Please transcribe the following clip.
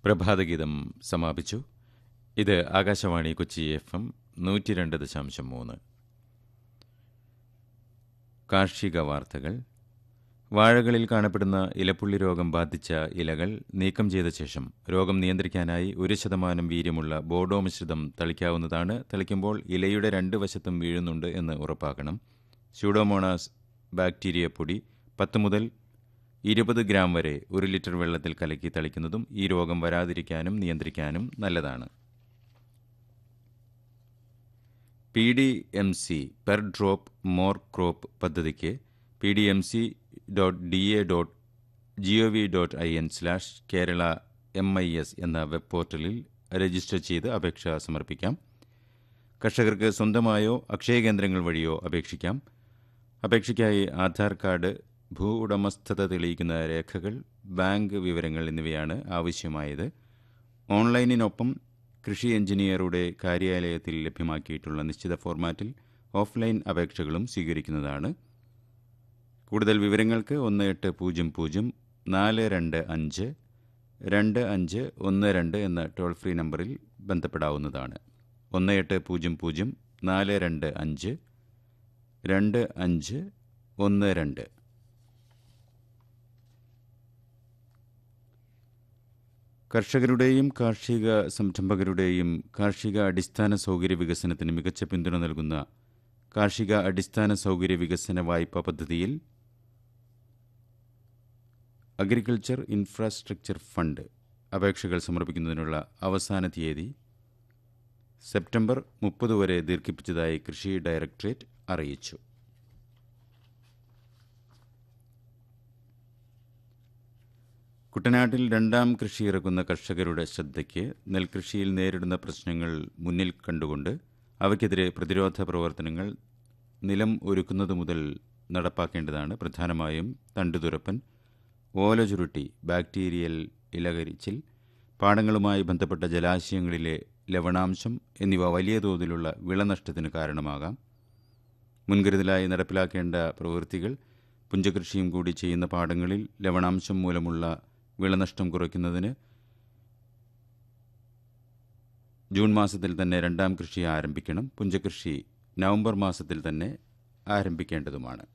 പ്രഭാതഗീതം സമാപിച്ചു ഇത് Akashvani Kochi F M നൂറ്റി രണ്ട് ദശാംശം മൂന്ന് കാർഷിക വാർത്തകൾ വാഴകളിൽ കാണപ്പെടുന്ന ഇലപ്പുള്ളി രോഗം ബാധിച്ച ഇലകൾ നീക്കം ചെയ്ത ശേഷം രോഗം നിയന്ത്രിക്കാനായി ഒരു ശതമാനം വീര്യമുള്ള ബോഡോ മിശ്രിതം തളിക്കാവുന്നതാണ് തളിക്കുമ്പോൾ ഇലയുടെ രണ്ട് വശത്തും വീഴുന്നുണ്ട് എന്ന് ഉറപ്പാക്കണം സ്യൂഡോമോണാസ് ബാക്ടീരിയ പൊടി പത്ത് മുതൽ ഇരുപത് ഗ്രാം വരെ ഒരു ലിറ്റർ വെള്ളത്തിൽ കലക്കി തളിക്കുന്നതും ഈ രോഗം വരാതിരിക്കാനും നിയന്ത്രിക്കാനും നല്ലതാണ് P D M C per drop more crop പദ്ധതിക്ക് P D M C dot D A dot G O V dot I N slash Kerala M I S എന്ന വെബ് പോർട്ടലിൽ രജിസ്റ്റർ ചെയ്ത് അപേക്ഷ സമർപ്പിക്കാം കർഷകർക്ക് സ്വന്തമായോ അക്ഷയ കേന്ദ്രങ്ങൾ വഴിയോ അപേക്ഷിക്കാം അപേക്ഷയ്ക്കായി ആധാർ കാർഡ് ഭൂ ഉടമസ്ഥത തെളിയിക്കുന്ന രേഖകൾ ബാങ്ക് വിവരങ്ങൾ എന്നിവയാണ് ആവശ്യമായത് ഓൺലൈനിനൊപ്പം കൃഷി എഞ്ചിനീയറുടെ കാര്യാലയത്തിൽ ലഭ്യമാക്കിയിട്ടുള്ള നിശ്ചിത ഫോർമാറ്റിൽ ഓഫ്ലൈൻ അപേക്ഷകളും സ്വീകരിക്കുന്നതാണ് കൂടുതൽ വിവരങ്ങൾക്ക് ഒന്ന് എട്ട് പൂജ്യം പൂജ്യം നാല് രണ്ട് അഞ്ച് രണ്ട് അഞ്ച് ഒന്ന് രണ്ട് എന്ന ടോൾ ഫ്രീ നമ്പറിൽ ബന്ധപ്പെടാവുന്നതാണ് ഒന്ന് എട്ട് പൂജ്യം പൂജ്യം നാല് രണ്ട് അഞ്ച് രണ്ട് അഞ്ച് ഒന്ന് രണ്ട് കർഷകരുടെയും കാർഷിക സംരംഭകരുടെയും കാർഷിക അടിസ്ഥാന സൗകര്യ വികസനത്തിന് മികച്ച പിന്തുണ നൽകുന്ന കാർഷിക അടിസ്ഥാന സൗകര്യ വികസന വായ്പാ പദ്ധതിയിൽ അഗ്രികൾച്ചർ ഇൻഫ്രാസ്ട്രക്ചർ ഫണ്ട് അപേക്ഷകൾ സമർപ്പിക്കുന്നതിനുള്ള അവസാന തീയതി സെപ്റ്റംബർ മുപ്പത് വരെ ദീർഘിപ്പിച്ചതായി കൃഷി ഡയറക്ടറേറ്റ് അറിയിച്ചു കുട്ടനാട്ടിൽ രണ്ടാം കൃഷി ഇറക്കുന്ന കർഷകരുടെ ശ്രദ്ധയ്ക്ക് നെൽകൃഷിയിൽ നേരിടുന്ന പ്രശ്നങ്ങൾ മുന്നിൽ കണ്ടുകൊണ്ട് അവയ്ക്കെതിരെ പ്രതിരോധ പ്രവർത്തനങ്ങൾ നിലം ഒരുക്കുന്നത് മുതൽ നടപ്പാക്കേണ്ടതാണ് പ്രധാനമായും തണ്ടുതുരപ്പൻ ഓല ചുരുട്ടി ബാക്ടീരിയൽ ഇലകരിച്ചിൽ പാടങ്ങളുമായി ബന്ധപ്പെട്ട ജലാശയങ്ങളിലെ ലവണാംശം എന്നിവ വലിയ തോതിലുള്ള വിളനഷ്ടത്തിന് കാരണമാകാം മുൻകരുതലായി നടപ്പിലാക്കേണ്ട പ്രവൃത്തികൾ പുഞ്ചകൃഷിയും കൂടി ചെയ്യുന്ന പാടങ്ങളിൽ ലവണാംശം മൂലമുള്ള വിളനഷ്ടം കുറയ്ക്കുന്നതിന് ജൂൺ മാസത്തിൽ തന്നെ രണ്ടാം കൃഷി ആരംഭിക്കണം പുഞ്ചകൃഷി നവംബർ മാസത്തിൽ തന്നെ ആരംഭിക്കേണ്ടതുമാണ്